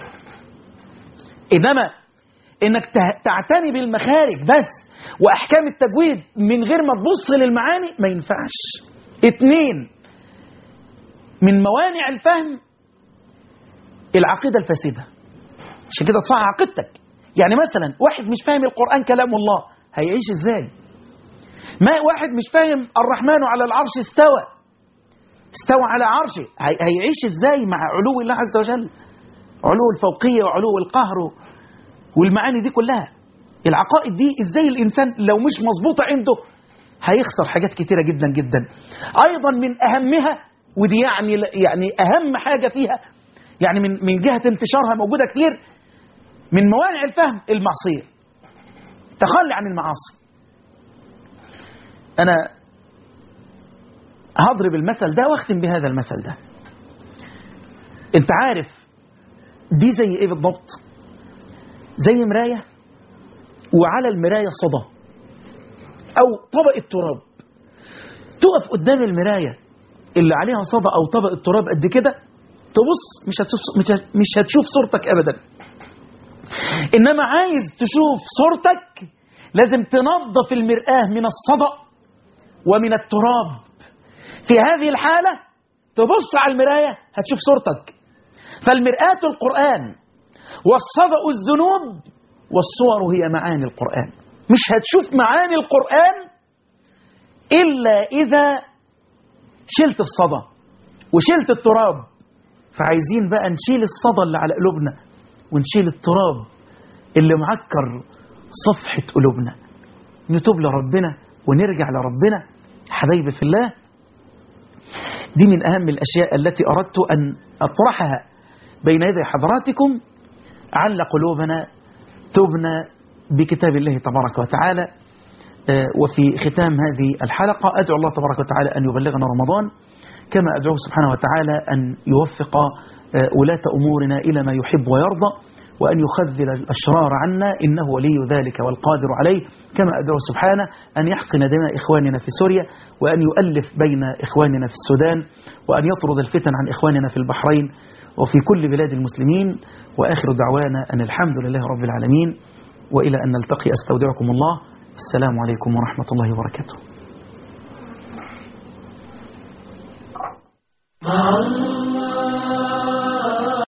A: انما انك تعتني بالمخارج بس واحكام التجويد من غير ما تبص للمعاني ما ينفعش اتنين من موانع الفهم العقيدة الفاسدة عشان كده تصحح عقيدتك يعني مثلا واحد مش فاهم القرآن كلام الله هيعيش ازاي ما واحد مش فاهم الرحمن على العرش استوى استوى على عرشه هيعيش ازاي مع علو الله عز وجل علو الفوقية وعلو القهر والمعاني دي كلها العقائد دي ازاي الانسان لو مش مظبوطة عنده هيخسر حاجات كتيرة جدا جدا ايضا من اهمها ودي يعني يعني اهم حاجة فيها يعني من من جهة انتشارها موجودة كتير من موانع الفهم المعصية تخلي عن المعاصي أنا هضرب المثل ده واختم بهذا المثل ده انت عارف دي زي ايه بالضبط زي مراية وعلى المراية صدى او طبقة تراب تقف قدام المراية اللي عليها صدى او طبقة تراب قد كده تبص مش هتشوف مش هت- مش هتشوف صورتك ابدا انما عايز تشوف صورتك لازم تنظف المرآة من الصدأ ومن التراب في هذه الحالة تبص على المراية هتشوف صورتك فالمرآة القرآن والصدأ الذنوب والصور هي معاني القرآن مش هتشوف معاني القرآن إلا إذا شلت الصدى وشلت التراب فعايزين بقى نشيل الصدى اللي على قلوبنا ونشيل التراب اللي معكر صفحة قلوبنا نتوب لربنا ونرجع لربنا حبايبي في الله دي من أهم الأشياء التي أردت أن أطرحها بين يدي حضراتكم عل قلوبنا تبنى بكتاب الله تبارك وتعالى آه، وفي ختام هذه الحلقة أدعو الله تبارك وتعالى أن يبلغنا رمضان كما أدعوه سبحانه وتعالى أن يوفق آه، ولاة أمورنا إلى ما يحب ويرضى وأن يخذل الأشرار عنا إنه ولي ذلك والقادر عليه كما أدعو سبحانه أن يحقن دماء إخواننا في سوريا وأن يؤلف بين إخواننا في السودان وأن يطرد الفتن عن إخواننا في البحرين وفي كل بلاد المسلمين وآخر دعوانا أن الحمد لله رب العالمين وإلى أن نلتقي أستودعكم الله السلام عليكم ورحمة الله وبركاته
B: مع الله